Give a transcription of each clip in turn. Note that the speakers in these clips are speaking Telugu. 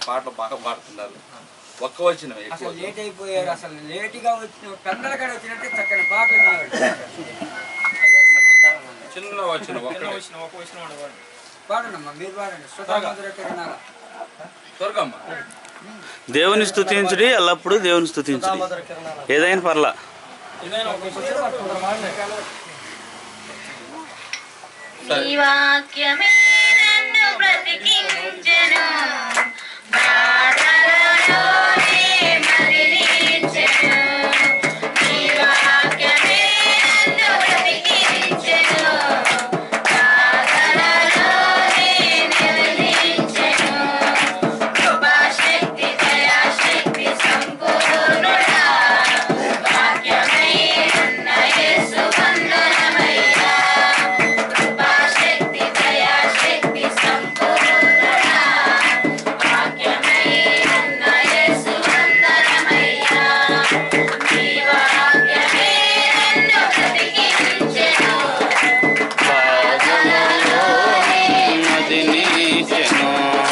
పాటలు బాగా పాడుతున్నారు ఒక్క వచ్చిన ఎక్కువ అసలు లేట్ అయిపోయారు అసలు లేటుగా వచ్చిన పెందలకాడ వచ్చినట్టే చక్కని పాటలు వినేవాడు. చిన్న వచ్చిన ఒక్క వచ్చిన ఒక వచ్చిన వాడు వాడు. పాడండమ్మా మీరు పాడండి సుధామధుర తిరణాల త్వరగమ్మ దేవుని స్తుతించుడి ఎల్లప్పుడూ దేవుని స్తుతించుడి ఏదైనా పర్లా ఏదైనా ఒక వచ్చిన వాడు కొందరు మాట్లాడారు. నీ వాక్యమే నన్ను బ్రతికించెను బాధలలోనే మదిలించెను నీ వాక్యమే నన్ను బ్రతికించెను బాధలలోనే నిలించెను కృపాశక్తి దయాశక్తి సంపూర్ణుడా వాక్యమై ఉన్న యేసు వందనమయ్యా కృపాశక్తి దయాశక్తి సంపూర్ణుడా వాక్యమై ఉన్న యేసు వందనమయ్యా నీ వాక్యమే నన్ను బ్రతికించెను బాధలలోనే మదినిచెను.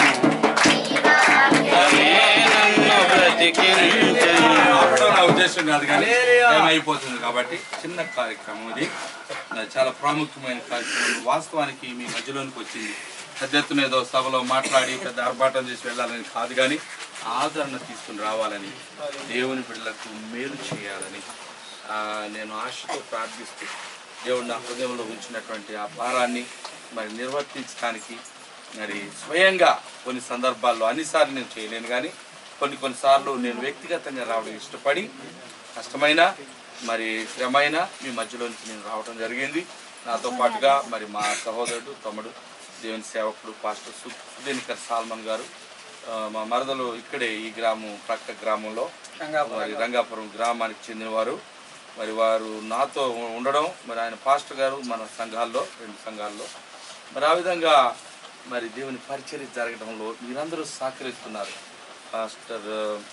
ఆమె నన్ను బ్రతికించెను. ఆపడం నా ఉద్దేశం కాదు కానీ టైం అయిపోతుంది కాబట్టి చిన్న కార్యక్రమం ఇది అది చాలా ప్రాముఖ్యమైన కార్యక్రమం వాస్తవానికి మీ మధ్యలోనికి వచ్చింది పెద్ద ఎత్తున ఏదో సభలో మాట్లాడి పెద్ద ఆర్భాటం చేసి వెళ్ళాలని కాదు కానీ ఆదరణ తీసుకుని రావాలని దేవుని బిడ్డలకు మేలు చేయాలని ఆ, నేను ఆశతో ప్రార్థిస్తూ దేవుడు నా హృదయంలో ఉంచినటువంటి ఆ భారాన్ని మరి నిర్వర్తించడానికి మరి స్వయంగా కొన్ని సందర్భాల్లో అన్నిసార్లు నేను చేయలేను కానీ కొన్ని కొన్నిసార్లు నేను వ్యక్తిగతంగా రావడం ఇష్టపడి కష్టమైన మరి శ్రమైన మీ మధ్యలోనికి నేను రావడం జరిగింది నాతో పాటుగా మరి మా సహోదరుడు తమ్ముడు దేవుని సేవకుడు పాస్టర్ సు సుధీనికర్ సాల్మన్ గారు ఆ, మా మరదలు ఇక్కడే ఈ గ్రామం ప్రక్క గ్రామంలో మరి రంగాపురం గ్రామానికి చెందినవారు మరి వారు నాతో ఉండడం మరి ఆయన పాస్టర్ గారు మన సంఘాల్లో రెండు సంఘాల్లో మరి ఆ విధంగా మరి దేవుని పరిచర్య జరగడంలో మీరందరూ సహకరిస్తున్నారు పాస్టర్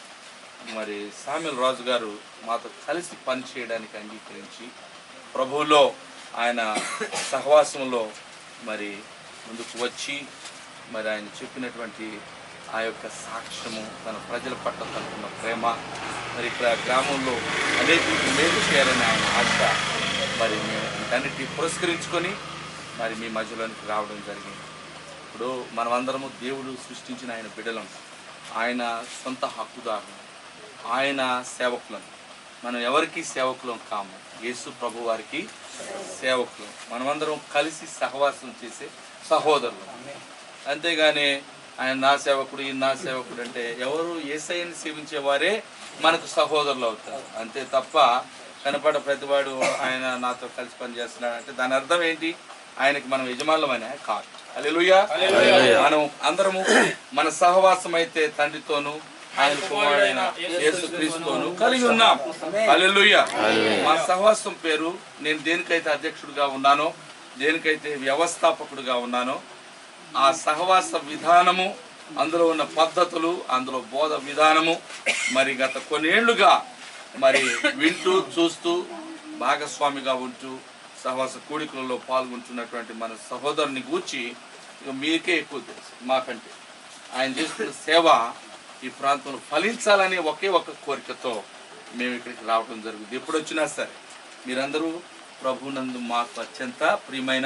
మరి సామ్యుల్ రాజు గారు మాతో కలిసి పని చేయడానికి అంగీకరించి ప్రభువులో ఆయన సహవాసంలో మరి ముందుకు వచ్చి మరి ఆయన చెప్పినటువంటి ఆ యొక్క సాక్ష్యము తన ప్రజల పట్ల తనకున్న ప్రేమ మరి ఇక్కడ గ్రామంలో అనేక మేలు చేయాలని ఆయన ఆశ మరి మేము వీటన్నిటి పురస్కరించుకొని మరి మీ మధ్యలోనికి రావడం జరిగింది ఇప్పుడు మనమందరము దేవుడు సృష్టించిన ఆయన బిడ్డలం ఆయన సొంత హక్కుదారులు ఆయన సేవకులం మనం ఎవరికి సేవకులం కాము యేసు ప్రభు వారికి సేవకులం మనమందరం కలిసి సహవాసం చేసే సహోదరులు అంతేగాని ఆయన నా సేవకుడు ఈయన నా సేవకుడు అంటే ఎవరు ఏసైని సేవించే వారే మనకు సహోదరులు అవుతారు అంతే తప్ప కనపడ ప్రతివాడు ఆయన నాతో కలిసి పనిచేస్తున్నాడు అంటే దాని అర్థం ఏంటి ఆయనకి మనం యజమానులమనే కాదు హల్లెలూయా మనం అందరము మన సహవాసం అయితే తండ్రితోను ఆయన కుమారుడైన యేసు క్రీస్తుతోను కలిగి ఉన్నాం హల్లెలూయా మా సహవాసం పేరు నేను దేనికైతే అధ్యక్షుడిగా ఉన్నానో దేనికైతే వ్యవస్థాపకుడిగా ఉన్నానో ఆ సహవాస విధానము అందులో ఉన్న పద్ధతులు అందులో బోధ విధానము మరి గత కొన్నేళ్లుగా మరి వింటూ చూస్తూ భాగస్వామిగా ఉంటూ సహవాస కూడికలలో పాల్గొంటున్నటువంటి మన సహోదరుని గూర్చి ఇక మీకే ఎక్కువ తెలుసు మాకంటే ఆయన చేస్తున్న సేవ ఈ ప్రాంతంలో ఫలించాలనే ఒకే ఒక కోరికతో మేము ఇక్కడికి రావడం జరుగుతుంది ఎప్పుడు వచ్చినా సరే మీరందరూ ప్రభునందు మాకు అత్యంత ప్రియమైన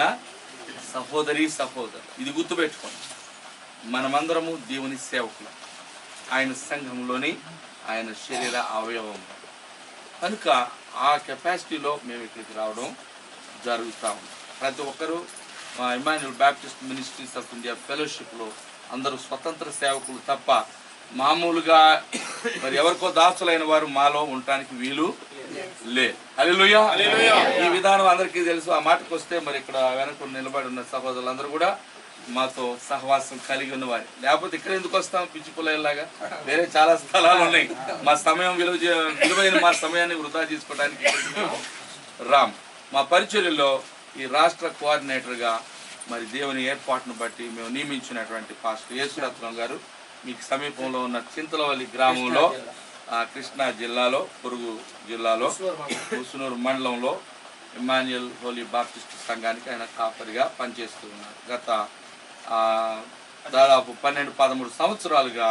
సహోదరి సహోదరు ఇది గుర్తుపెట్టుకోండి మనమందరము దేవుని సేవకులు ఆయన సంఘంలోని ఆయన శరీర అవయవం కనుక ఆ కెపాసిటీలో మేము ఇక్కడికి రావడం జరుగుతూ ఉంది ప్రతి ఒక్కరూ మా Emmanuel Baptist Ministries of India ఫెలోషిప్లో అందరూ స్వతంత్ర సేవకులు తప్ప మామూలుగా మరి ఎవరికో దాసులైన వారు మాలో ఉండటానికి వీలు లే హల్లెలూయా ఈ విధానం అందరికీ తెలుసు ఆ మాటకు వస్తే మరి ఇక్కడ వెనక నిలబడి ఉన్న సహోదరులందరూ కూడా మాతో సహవాసం కలిగి ఉన్నవారు లేకపోతే ఇక్కడ ఎందుకు వస్తాం పిచ్చి పుల్లలాగా వేరే చాలా స్థలాలు ఉన్నాయి మా సమయం విలువ చే- విలువైన మా సమయాన్ని వృధా చేసుకోవడానికి ఇక్కడికి రామ్ మా పరిచర్యలో ఈ రాష్ట్ర కోఆర్డినేటర్గా మరి దేవుని ఏర్పాటును బట్టి మేము నియమించినటువంటి పాస్టర్ యేసురత్నం గారు మీకు సమీపంలో ఉన్న చింతలవల్లి గ్రామంలో ఆ, కృష్ణా జిల్లాలో పొరుగు జిల్లాలో ముసునూరు మండలంలో ఇమాన్యుయల్ హోలీ బాప్టిస్ట్ సంఘానికి ఆయన కాపరిగా పనిచేస్తూ ఉన్నారు గత ఆ, దాదాపు పన్నెండు పదమూడు సంవత్సరాలుగా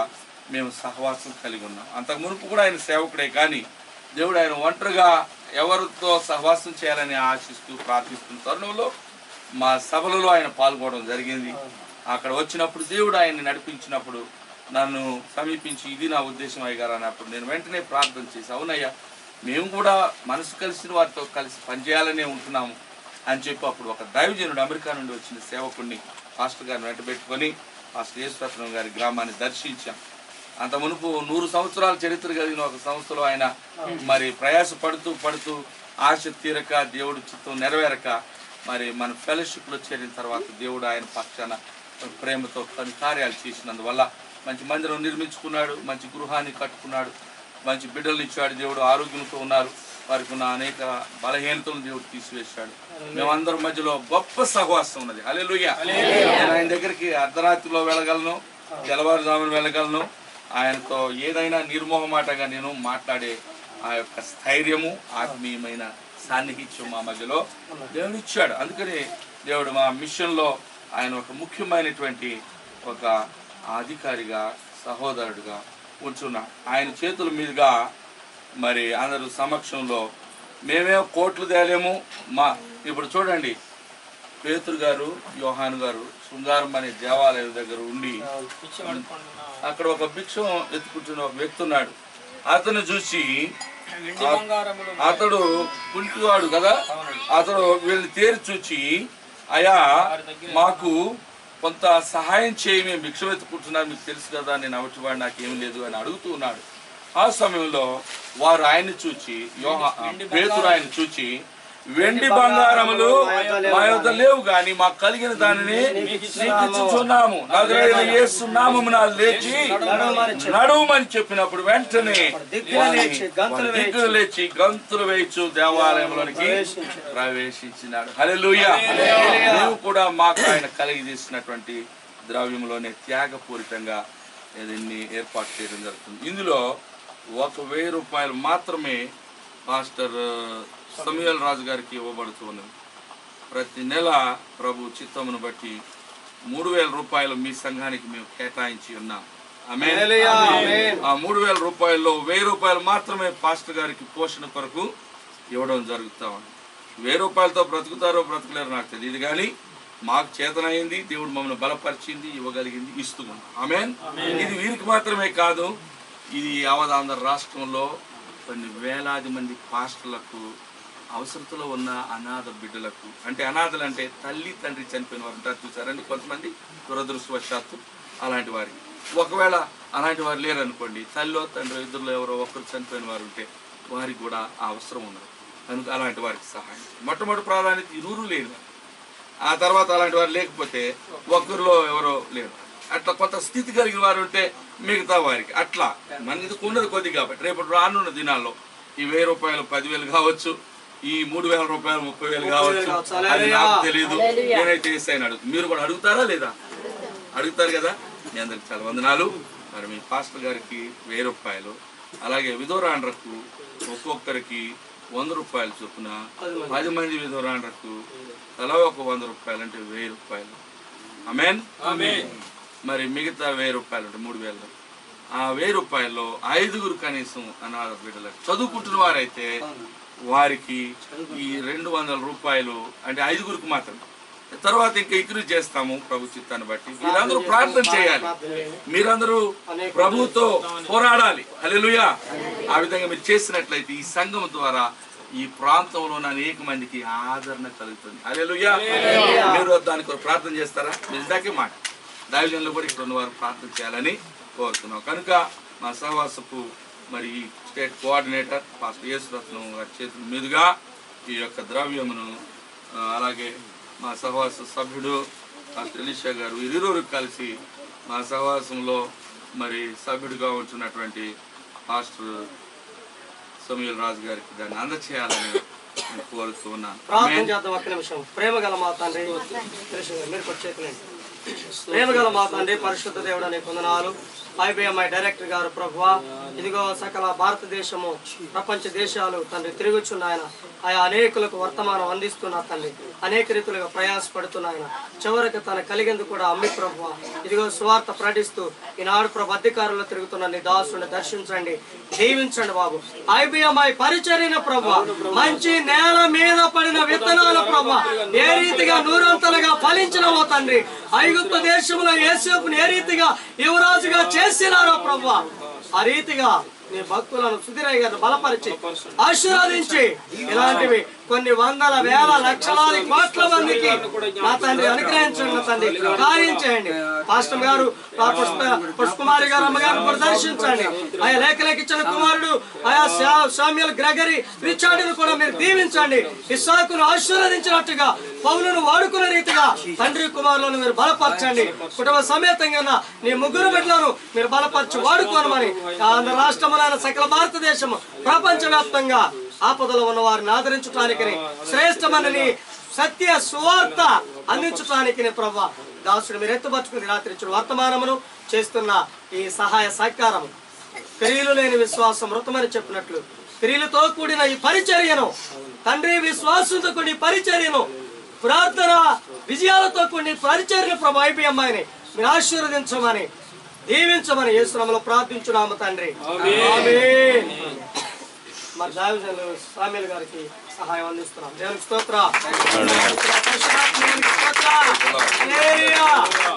మేము సహవాసం కలిగి ఉన్నాం అంతకు మునుపు కూడా ఆయన సేవకుడే కానీ దేవుడు ఆయన ఒంటరిగా ఎవరితో సహవాసం చేయాలని ఆశిస్తూ ప్రార్థిస్తున్న తరుణంలో మా సభలలో ఆయన పాల్గొనడం జరిగింది అక్కడ వచ్చినప్పుడు దేవుడు ఆయన్ని నడిపించినప్పుడు నన్ను సమీపించి ఇది నా ఉద్దేశం అయ్యగారు అన్నప్పుడు నేను వెంటనే ప్రార్థన చేసి అవునయ్యా మేము కూడా మనసు కలిసిన వారితో కలిసి పనిచేయాలనే ఉంటున్నాము అని చెప్పి అప్పుడు ఒక దైవజనుడు అమెరికా నుండి వచ్చిన సేవకుడిని పాస్టర్ గారిని వెంట పెట్టుకొని పాస్టర్ యేసురత్నం గారి గ్రామాన్ని దర్శించాం అంత మునుపు నూరు సంవత్సరాల చరిత్ర కలిగిన ఒక సంస్థలో ఆయన మరి ప్రయాస పడుతూ పడుతూ ఆశ తీరక దేవుడు చిత్తం నెరవేరక మరి మన ఫెలోషిప్లో చేరిన తర్వాత దేవుడు ఆయన పక్షాన ప్రేమతో కొన్ని కార్యాలు చేసినందువల్ల మంచి మందిరం నిర్మించుకున్నాడు మంచి గృహాన్ని కట్టుకున్నాడు మంచి బిడ్డలు ఇచ్చాడు దేవుడు ఆరోగ్యంతో ఉన్నారు వారికి ఉన్న అనేక బలహీనతలను దేవుడు తీసివేశాడు మేమందరం మధ్యలో గొప్ప సహవాసం ఉన్నది అలెలుయ్య నేను ఆయన దగ్గరికి అర్ధరాత్రిలో వెళ్ళగలను తెల్లవారుజామున వెళ్ళగలను ఆయనతో ఏదైనా నిర్మోహమాటంగా నేను మాట్లాడే ఆ యొక్క స్థైర్యము ఆత్మీయమైన సాన్నిహిత్యం మా మధ్యలో దేవుడు ఇచ్చాడు అందుకని దేవుడు మా మిషన్లో ఆయన ఒక ముఖ్యమైనటువంటి ఒక అధికారిగా సహోదరుడిగా ఉంచున్నాడు ఆయన చేతుల మీదుగా మరి అందరు సమక్షంలో మేమే కోట్లు తేలేము మా ఇప్పుడు చూడండి పేతురు గారు యోహాను గారు శృంగారం అనే దేవాలయం దగ్గర ఉండి పిచ్చి పడుకుంటున్నా అక్కడ ఒక భిక్షం ఎత్తుకుంటున్న ఒక వ్యక్తి ఉన్నాడు అతను చూసి వెండి బంగారములు అతడు కుంటివాడు కదా అతడు వీళ్ళని తేరి చూచి అయా మాకు కొంత సహాయం చేయి మేము భిక్ష వెతుకుంటున్నాను మీకు తెలుసు కదా నేను అవటివాడు నాకేం లేదు అని అడుగుతూ ఉన్నాడు ఆ సమయంలో వారు ఆయన్ని చూచి యోహ పేతురు ఆయన చూచి వెండి బంగారములు మా యొక్క లేవు గాని మాకు కలిగిన దానిని నీకు ఇచ్చుచున్నాము నజరేయుడు యేసు నామమున లేచి నడుమని చెప్పినప్పుడు వెంటనే వాడు దిక్కులు లేచి గంతులు వేయచ్చు దేవాలయంలోనికి ప్రవేశించినాడు హల్లెలూయా నీవు కూడా మాకు ఆయన కలిగి తీసినటువంటి ద్రవ్యంలోనే త్యాగపూరితంగా దీన్ని ఏర్పాటు చేయడం జరుగుతుంది ఇందులో ఒక వెయ్యి రూపాయలు మాత్రమే మాస్టర్ సమయల్ రాజు గారికి ఇవ్వబడుతున్నది ప్రతి నెల ప్రభు చిత్తమును బట్టి మూడు వేల రూపాయలు మీ సంఘానికి మేము కేటాయించి ఉన్నాం ఆమేన్. ఆ మూడు వేల రూపాయల్లో వెయ్యి రూపాయలు మాత్రమే పాస్టర్ గారికి పోషణ కొరకు ఇవ్వడం జరుగుతా ఉంది వెయ్యి రూపాయలతో బ్రతుకుతారో బ్రతకలేరో నాకు తెలియదు కానీ మాకు చేతనైంది దేవుడు మమ్మల్ని బలపరిచింది ఇవ్వగలిగింది ఇస్తున్నాం ఆమెన్ ఇది వీరికి మాత్రమే కాదు ఇది యావదాంధ్ర రాష్ట్రంలో కొన్ని వేలాది మంది పాస్టర్లకు అవసరతలో ఉన్న అనాథ బిడ్డలకు అంటే అనాథలు అంటే తల్లి తండ్రి చనిపోయిన వారు ఉంటారు చూసారండి కొంతమంది దురదృష్టవశాత్తు అలాంటి వారికి ఒకవేళ అలాంటి వారు లేరనుకోండి తల్లిలో తండ్రి ఇద్దరులో ఎవరో ఒకరు చనిపోయిన వారు ఉంటే వారికి కూడా ఆ అవసరం ఉన్నది కనుక అలాంటి వారికి సహాయం మొట్టమొదటి ప్రాధాన్యత ఇరువురు లేని వారు. ఆ తర్వాత అలాంటి వారు లేకపోతే ఒక్కరిలో ఎవరో లేరు అట్లా కొంత స్థితి కలిగిన వారు ఉంటే మిగతా వారికి అట్లా మనకి ఉన్నది కొద్ది కాబట్టి రేపు రానున్న దినాల్లో ఈ వెయ్యి రూపాయలు పదివేలు కావచ్చు ఈ మూడు వేల రూపాయలు ముప్పై వేలు కావచ్చు అది నాకు తెలియదు నేనైతే వేసాను అడుగు మీరు కూడా అడుగుతారా లేదా అడుగుతారు కదా మీ అందరికి చాలా వందనాలు మరి మీ పాస్టర్ గారికి వెయ్యి రూపాయలు అలాగే విధోరాండ్రకు ఒక్కొక్కరికి వంద రూపాయలు చొప్పున పది మంది విధోరాండ్రకు తలా ఒక వంద రూపాయలు అంటే వెయ్యి రూపాయలు అమెన్ మరి మిగతా వెయ్యి రూపాయలు అంటే మూడు వేలు ఆ వెయ్యి రూపాయల్లో ఐదుగురు కనీసం అనాథ బిడ్డలకు చదువుకుంటున్న వారైతే వారికి ఈ రెండు వందల రూపాయలు అంటే ఐదుగురికి మాత్రం తర్వాత ఇంకా ఇంక్రీజ్ చేస్తాము ప్రభు చిత్తాన్ని బట్టి మీరందరూ ప్రార్థన చేయాలి మీరందరూ ప్రభుతో పోరాడాలి హల్లెలూయా ఆ విధంగా మీరు చేసినట్లయితే ఈ సంఘం ద్వారా ఈ ప్రాంతంలో అనేక మందికి ఆదరణ కలుగుతుంది హల్లెలూయా మీరు దాని కొరకు ప్రార్థన చేస్తారా మీరు ఇందాకే మాట దైవజనులు కూడా ఇక్కడ ఉన్న వారు ప్రార్థన చేయాలని కోరుతున్నాం కనుక మా సహవాసపు మరి ఈ స్టేట్ కోఆర్డినేటర్ పాస్టర్ యేసురత్నం గారి చేతుల మీదుగా ఈ యొక్క ద్రవ్యమును ఆ, అలాగే మా సహవాస సభ్యుడు పాస్టర్ ఎలీషా గారు వీరిరువురు కలిసి మా సహవాసంలో మరి సభ్యుడిగా ఉంటున్నటువంటి పాస్టర్ సమీల్ రాజు గారికి దాన్ని అందచేయాలని నేను కోరుతూ ఉన్నాను ప్రార్థన ఆమేన్. చేద్దాం ఒక్క నిమిషం ప్రేమ గల మా తండ్రి కృష్ణ గారు మీరు కూడా చేతులండి ప్రేమగల మా తండ్రి పరిశుద్ధ దేవుడు అనే కొందనాలు ఐబిఎంఐ డైరెక్టర్ గారు ప్రభువా ఇదిగో సకల భారతదేశము ప్రపంచ దేశాలు తండ్రి తిరుగుచున్నాయన ఆయా అనేకులకు వర్తమానం అందిస్తున్న తండ్రి అనేక రీతులుగా ప్రయాసపడుతున్నాయన చివరికి తన కలిగేందుకు కూడా అమ్మి ప్రభువ ఇదిగో సువార్త ప్రకటిస్తూ ఈనాడు ప్రభు అధికారులు తిరుగుతున్న నీ దాసుని దర్శించండి దీవించండి బాబు ఐబిఎంఐ పరిచర్యన ప్రభు మంచి నేల మీద పడిన విత్తనాల ప్రభు ఏ రీతిగా నూరంతలుగా ఫలించిన ఓ తండ్రి ఐగుప్తు దేశంలో యేసేపుని ఏ రీతిగా యువరాజుగా చేసినారో ప్రభు ఆ రీతిగా నీ భక్తులను సుధిరయ్య గారిని బలపరిచి ఆశీర్వదించి ఇలాంటివి కొన్ని వందల వేల లక్షలాది కోట్ల మందికి నా తండ్రి అనుగ్రహించండి నా తండ్రి కార్యం చేయండి పాస్టర్ గారు ఆ పుష్ప పుష్కుమారి గారు అమ్మగారిని కూడా దర్శించండి ఆయా లేఖలకు ఇచ్చిన కుమారుడు ఆయా సామ్యుల్ గ్రెగరీ రిచార్డును కూడా మీరు దీవించండి ఇస్సాకును ఆశీర్వదించినట్టుగా పౌలను వాడుకునే రీతిగా తండ్రి కుమారులను మీరు బలపరచండి కుటుంబ సమేతంగా నీ ముగ్గురు బిడ్డలను మీరు బలపరచి వాడుకోనమని ఆంధ్ర రాష్ట్రములైన సకల భారతదేశము ప్రపంచ వ్యాప్తంగా ఆపదలో ఉన్న వారిని ఆదరించడానికి శ్రేష్టమైన నీ సత్య సువార్త అందించడానికి ప్రభా దాసుడు మీరు ఎత్తుపట్టుకుని రాత్రి ఇచ్చిన వర్తమానమును చేస్తున్న ఈ సహాయ సహకారం క్రియలు లేని విశ్వాసం మృతమని చెప్పినట్లు క్రియలతో కూడిన ఈ పరిచర్యను తండ్రి విశ్వాసంతో కూడిన ఈ పరిచర్యను ప్రార్థన విజయాలతో కూడిన ఈ పరిచర్యను ప్రభు ఐబిఎంఐని మీరు ఆశీర్వదించమని దీవించమని యేసునామలో ప్రార్థించున్నాము తండ్రి ఆమేన్. మరి దావిజనులు సామ్యులు గారికి సహాయం అందిస్తున్నాం దేవునికి స్తోత్ర పరిశుద్ధాత్మనికి స్తోత్ర. హల్లెలూయా.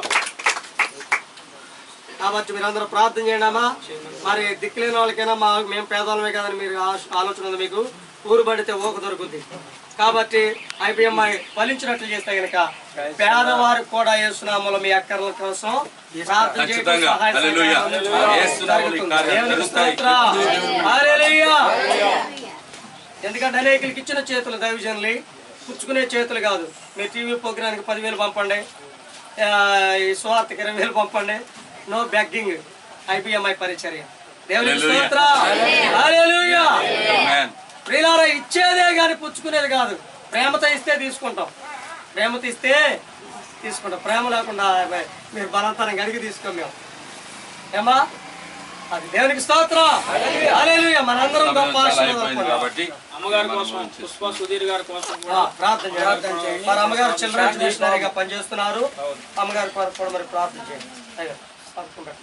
కాబట్టి మీరందరూ ప్రార్థన చేయండి అమ్మా మరి దిక్కులేని వాళ్ళకైనా మా మేము పేదవాళ్ళమే కదని మీరు ఆశ- ఆలోచన ఉంది మీకు ఊరు పడితే ఊక దొరుకుద్ది కాబట్టి ఐబిఎంఐ ఫలించినట్లు చేస్తే గనక పేదవారికి కూడా వేస్తున్నాములు మీ అక్కర్ల కోసం ప్రార్థన చేయడం, ఖచ్చితంగా. సహాయ హల్లెలూయా. సహకారాలు అందించడం యేసునామములో ఈ కార్యాలు దేవునికి జరుగుతాయి. స్తోత్రం. హల్లెలూయా. ఎందుకంటే అనేకులకి ఇచ్చిన చేతులు దైవజనులు పుచ్చుకునే చేతులు కాదు మీ టీవీ ప్రోగ్రానికి పదివేలు పంపండి ఆ, ఈ స్వార్థకి ఇరవై వేలు పంపండి నో బెగ్గింగ్ ఐబిఎంఐ పరిచర్య దేవునికి హల్లెలూయా. స్తోత్రం. హల్లెలూయా. Amen. ప్రియులారా ఇచ్చేదే కానీ పుచ్చుకునేది కాదు ప్రేమతో ఇస్తే తీసుకుంటాం ప్రేమతో ఇస్తే తీసుకుంటాం ప్రేమ లేకుండా మీరు బలవంతాన్ని అడిగి తీసుకోం మేము ఏమా అది దేవునికి స్తోత్రం హల్లెలూయా మనందరం గొప్ప చాలా ఆశీర్వాదాలు అయిపోయింది పొందాం. కాబట్టి అమ్మగారి కోసం పుష్ప సుధీర్ గారి కోసం ఆ, ప్రార్థన చేయండి మరి అమ్మగారు చిల్డ్రన్స్ మిషనరీగా పనిచేస్తున్నారు అమ్మగారి కొరకు కూడా మరి ప్రార్థన చేయండి అయ్యో పథకం పెట్టండి.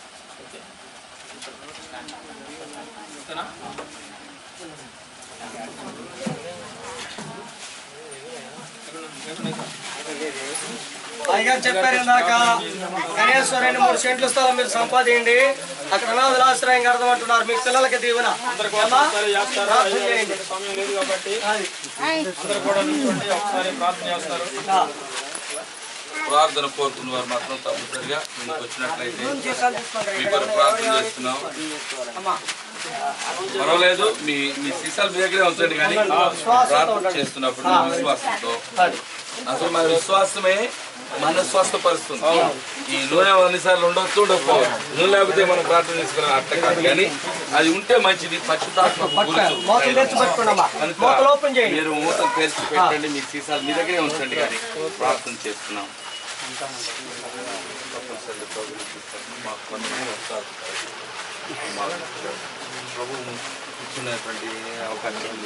ఓకేనా? అయ్యగారు చెప్పారు ఇందాక కనీసం రెండు మూడు సెంట్లు స్థలం మీరు సంపాదించండి అక్కడ అనాథుల ఆశ్రయం అర్థం అంటున్నారు మీ పిల్లలకి దీవెన ఏమ్మా? ఒకసారి చేస్తారా ప్రార్థన చేయండి సమయం లేదు కాబట్టి అది. అందరు కూడా నిల్చోండి ఒకసారి ప్రార్థన చేస్తారు ఆ. ప్రార్థన కోరుతున్న వారు మాత్రం తప్పనిసరిగా ముందుకు వచ్చినట్లయితే జీతాలు తీసుకోండి. మీ కొరకు ప్రార్థన చేస్తున్నాం అమ్మా. పర్వాలేదు మీ మీ సీసాలు మీ దగ్గరే ఉంచండి కానీ ప్రార్థన చేస్తున్నప్పుడు మీ విశ్వాసంతో అది. అసలు మన విశ్వాసమే మన స్వస్థపరుస్తుంది ఈ నూనె అన్నిసార్లు ఉండొచ్చు ఉండకపోవచ్చు నూనె లేకపోతే మనం ప్రార్థన చేసుకునే అర్థం కాదు కానీ అది ఉంటే మంచిది పరిశుద్ధాత్మ పట్టుకోండి. మూతలు తెచ్చి పట్టుకోండి అమ్మా. మూతలు ఓపెన్ చేయండి మీరు మూతలు తెరిచి పెట్టండి మీ సీసాలు మీ దగ్గరే ఉంచండి కానీ ప్రార్థన చేస్తున్నాం తప్పనిసరిగా ప్రభువుని చూస్తాను. మాకు కొన్ని వస్తారు. మాకు ప్రభు ఇచ్చినటువంటి అవకాశం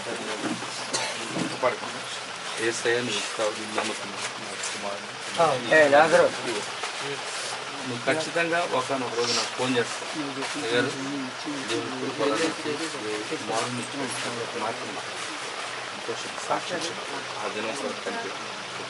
పడకుండా ఏ సయాన్ని ఇస్తావు నమ్ముతున్నాను నా కుమారుని. నువ్వు ఖచ్చితంగా ఒకనొక రోజు నాకు ఫోన్ చేస్తావు అయ్యారు దేవుని కృప వలన మార్నింగ్ నుంచి ఒక మాట ఉంది. సంతోషం సాక్ష్యం చెప్పు. ఆ దినం కొరకు కనిపెట్టు.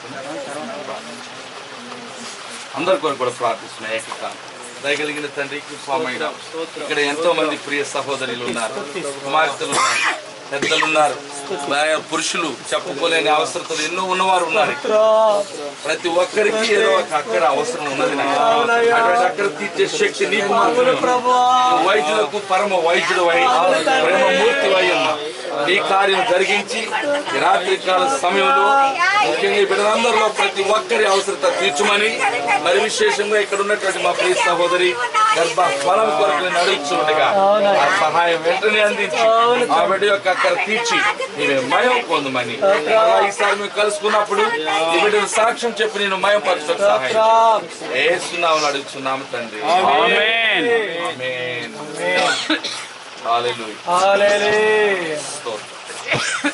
అందరి కొరకు కూడా ప్రార్థిస్తున్నాయి ఏకత దయగలిగిన తండ్రి కృపామయుడ ఇక్కడ ఎంతో మంది ప్రియ సహోదరులు ఉన్నారు కుమార్తెలు ఉన్నారు పెద్దలు ఉన్నారు ఆయా పురుషులు చెప్పుకోలేని అవసరతలు ఎన్నో ఉన్నవారు ఉన్నారు ఇక్కడ. ప్రతి ఒక్కరికి ఏదో ఒక అక్కడ అవసరం ఉన్నది నాయనా. అటువంటి అక్కడ తీర్చే శక్తి నీకు మాత్రమే ఉంది. ప్రభువా వైద్యులకు పరమ వైద్యుడు వై ప్రేమ మూర్తి వై ఉన్నావు ఈ కార్యం జరిగించి ఈ రాత్రి కాల సమయంలో ముఖ్యంగా ఈ బిడ్డలందరిలో ప్రతి ఒక్కరి అవసరత తీర్చుమని మరి విశేషంగా ఇక్కడ ఉన్నటువంటి మా ప్రియ సహోదరి గర్భ ఫలం కొరకు నేను అడుగుతుండగా ఆ సహాయం వెంటనే అందించి ఆ బిడ్డ యొక్క అక్కడ తీర్చి నీవే మయం పొందమని అలా ఈసారి మేము కలుసుకున్నప్పుడు ఈ బిడ్డను సాక్ష్యం చెప్పి నేను మయం పరచడం సహాయం ఏసునామని అడుగుతున్నాము తండ్రి ఆమేన్ ఆమేన్ హల్లెలూయా హల్లెలూయా. స్తోత్రం.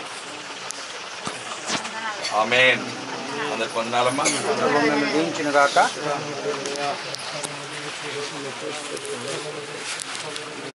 ఆమేన్ అందరు పొందాలమ్మా దీవించిన గాక